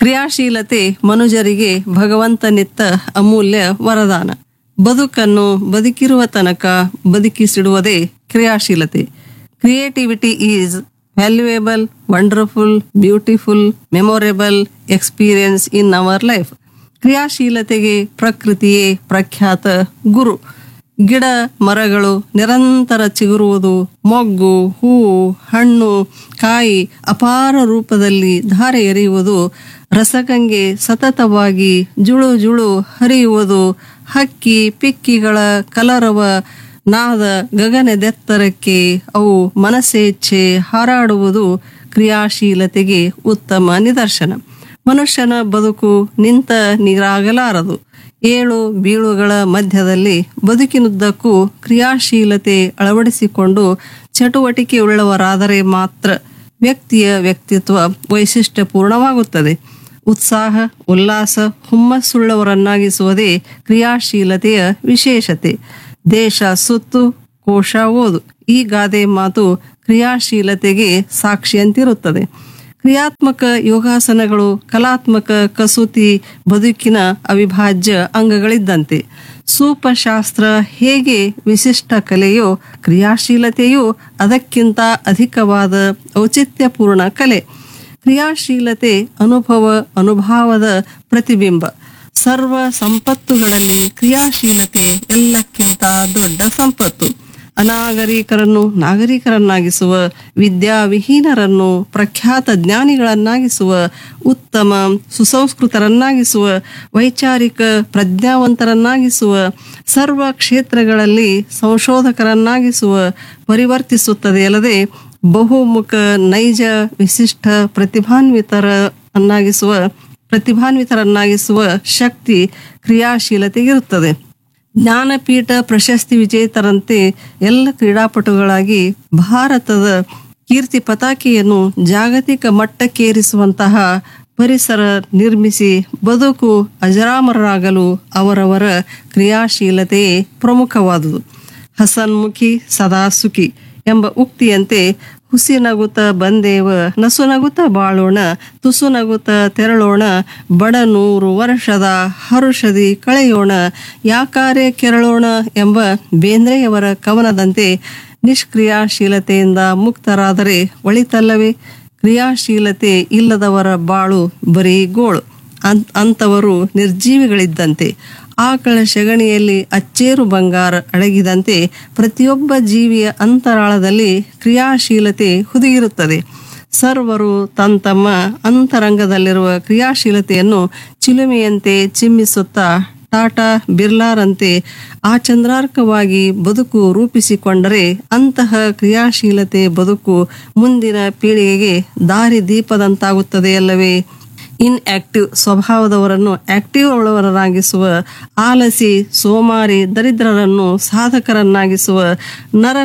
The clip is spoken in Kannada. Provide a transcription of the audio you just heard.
ಕ್ರಿಯಾಶೀಲತೆ ಮನುಜರಿಗೆ ಭಗವಂತನಿತ್ತ ಅಮೂಲ್ಯ ವರದಾನ ಬದುಕನ್ನು ಬದುಕಿರುವ ತನಕ ಬದುಕಿಸಿಡುವುದೇ ಕ್ರಿಯಾಶೀಲತೆ creativity is valuable wonderful beautiful memorable experience in our life ಕ್ರಿಯಾಶೀಲತೆಗೆ ಪ್ರಕೃತಿಯೇ ಪ್ರಖ್ಯಾತ ಗುರು ಗಿಡ ಮರಗಳು ನಿರಂತರ ಚಿಗುರುವುದು ಮೊಗ್ಗು ಹೂವು ಹಣ್ಣು ಕಾಯಿ ಅಪಾರ ರೂಪದಲ್ಲಿ ಧಾರೆ ಎರೆಯುವುದು ರಸಗಂಗೆ ಸತತವಾಗಿ ಜುಳು ಜುಳು ಹರಿಯುವುದು ಹಕ್ಕಿ ಪಿಕ್ಕಿಗಳ ಕಲರವ ನಾದ ಗಗನದೆತ್ತರಕ್ಕೆ ಅವು ಮನಸ್ಸೇಚ್ಛೆ ಹಾರಾಡುವುದು ಕ್ರಿಯಾಶೀಲತೆಗೆ ಉತ್ತಮ ನಿದರ್ಶನ ಮನುಷ್ಯನ ಬದುಕು ನಿಂತ ನೀರಾಗಲಾರದು ಏಳು ಬೀಳುಗಳ ಮಧ್ಯದಲ್ಲಿ ಬದುಕಿನುದ್ದಕ್ಕೂ ಕ್ರಿಯಾಶೀಲತೆ ಅಳವಡಿಸಿಕೊಂಡು ಚಟುವಟಿಕೆಯುಳ್ಳವರಾದರೆ ಮಾತ್ರ ವ್ಯಕ್ತಿಯ ವ್ಯಕ್ತಿತ್ವ ವೈಶಿಷ್ಟ್ಯಪೂರ್ಣವಾಗುತ್ತದೆ ಉತ್ಸಾಹ ಉಲ್ಲಾಸ ಹುಮ್ಮಸ್ಸುಳ್ಳವರನ್ನಾಗಿಸುವುದೇ ಕ್ರಿಯಾಶೀಲತೆಯ ವಿಶೇಷತೆ ದೇಶ ಸುತ್ತು ಕೋಶ ಓದು ಈ ಗಾದೆ ಮಾತು ಕ್ರಿಯಾಶೀಲತೆಗೆ ಸಾಕ್ಷಿಯಂತಿರುತ್ತದೆ ಕ್ರಿಯಾತ್ಮಕ ಯೋಗಾಸನಗಳು ಕಲಾತ್ಮಕ ಕಸೂತಿ ಬದುಕಿನ ಅವಿಭಾಜ್ಯ ಅಂಗಗಳಿದ್ದಂತೆ ಸೂಪಶಾಸ್ತ್ರ ಹೇಗೆ ವಿಶಿಷ್ಟ ಕಲೆಯೋ ಕ್ರಿಯಾಶೀಲತೆಯೂ ಅದಕ್ಕಿಂತ ಅಧಿಕವಾದ ಔಚಿತ್ಯಪೂರ್ಣ ಕಲೆ ಕ್ರಿಯಾಶೀಲತೆ ಅನುಭವ ಅನುಭಾವದ ಪ್ರತಿಬಿಂಬ ಸರ್ವ ಸಂಪತ್ತುಗಳಲ್ಲಿ ಕ್ರಿಯಾಶೀಲತೆ ಎಲ್ಲಕ್ಕಿಂತ ದೊಡ್ಡ ಸಂಪತ್ತು ಅನಾಗರಿಕರನ್ನು ನಾಗರಿಕರನ್ನಾಗಿಸುವ ವಿದ್ಯಾವಿಹೀನರನ್ನು ಪ್ರಖ್ಯಾತ ಜ್ಞಾನಿಗಳನ್ನಾಗಿಸುವ ಉತ್ತಮ ಸುಸಂಸ್ಕೃತರನ್ನಾಗಿಸುವ ವೈಚಾರಿಕ ಪ್ರಜ್ಞಾವಂತರನ್ನಾಗಿಸುವ ಸರ್ವ ಕ್ಷೇತ್ರಗಳಲ್ಲಿ ಸಂಶೋಧಕರನ್ನಾಗಿಸುವ ಪರಿವರ್ತಿಸುತ್ತದೆ ಅಲ್ಲದೆ ಬಹುಮುಖ ನೈಜ ವಿಶಿಷ್ಟ ಪ್ರತಿಭಾನ್ವಿತರ ಅನ್ನಾಗಿಸುವ ಪ್ರತಿಭಾನ್ವಿತರನ್ನಾಗಿಸುವ ಶಕ್ತಿ ಕ್ರಿಯಾಶೀಲತೆಗಿರುತ್ತದೆ ಜ್ಞಾನಪೀಠ ಪ್ರಶಸ್ತಿ ವಿಜೇತರಂತೆ ಎಲ್ಲ ಕ್ರೀಡಾಪಟುಗಳಾಗಿ ಭಾರತದ ಕೀರ್ತಿ ಪತಾಕೆಯನ್ನು ಜಾಗತಿಕ ಮಟ್ಟಕ್ಕೇರಿಸುವಂತಹ ಪರಿಸರ ನಿರ್ಮಿಸಿ ಬದುಕು ಅಜರಾಮರರಾಗಲು ಅವರವರ ಕ್ರಿಯಾಶೀಲತೆಯೇ ಪ್ರಮುಖವಾದುದು ಹಸನ್ಮುಖಿ ಸದಾ ಸುಖಿ ಎಂಬ ಉಕ್ತಿಯಂತೆ ಹುಸಿ ನಗುತ್ತ ಬಂದೇವ ನಸು ನಗುತ್ತ ಬಾಳೋಣ ತುಸು ನಗುತ್ತ ತೆರಳೋಣ ಬಡ ನೂರು ವರ್ಷದ ಹರುಷದಿ ಕಳೆಯೋಣ ಯಾಕಾರೆ ಕೆರಳೋಣ ಎಂಬ ಬೇಂದ್ರೆಯವರ ಕವನದಂತೆ ನಿಷ್ಕ್ರಿಯಾಶೀಲತೆಯಿಂದ ಮುಕ್ತರಾದರೆ ಒಳಿತಲ್ಲವೇ ಕ್ರಿಯಾಶೀಲತೆ ಇಲ್ಲದವರ ಬಾಳು ಬರೀ ಗೋಳು ಅಂ ಅಂಥವರು ನಿರ್ಜೀವಿಗಳಿದ್ದಂತೆ ಆಕಳ ಸೆಗಣಿಯಲ್ಲಿ ಅಚ್ಚೇರು ಬಂಗಾರ ಅಡಗಿದಂತೆ ಪ್ರತಿಯೊಬ್ಬ ಜೀವಿಯ ಅಂತರಾಳದಲ್ಲಿ ಕ್ರಿಯಾಶೀಲತೆ ಹುದುಗಿರುತ್ತದೆ ಸರ್ವರು ತಮ್ಮ ತಮ್ಮ ಅಂತರಂಗದಲ್ಲಿರುವ ಕ್ರಿಯಾಶೀಲತೆಯನ್ನು ಚಿಲುಮೆಯಂತೆ ಚಿಮ್ಮಿಸುತ್ತಾ ಟಾಟಾ ಬಿರ್ಲಾರಂತೆ ಆ ಚಂದ್ರಾರ್ಕವಾಗಿ ಬದುಕು ರೂಪಿಸಿಕೊಂಡರೆ ಅಂತಹ ಕ್ರಿಯಾಶೀಲತೆ ಬದುಕು ಮುಂದಿನ ಪೀಳಿಗೆಗೆ ದಾರಿ ದೀಪದಂತಾಗುತ್ತದೆ ಅಲ್ಲವೇ ಇನ್ಆಕ್ಟಿವ್ ಸ್ವಭಾವದವರನ್ನು ಆಕ್ಟಿವ್ ಉಳ್ಳವರನ್ನಾಗಿಸುವ ಆಲಸಿ ಸೋಮಾರಿ ದರಿದ್ರರನ್ನು ಸಾಧಕರನ್ನಾಗಿಸುವ ನರ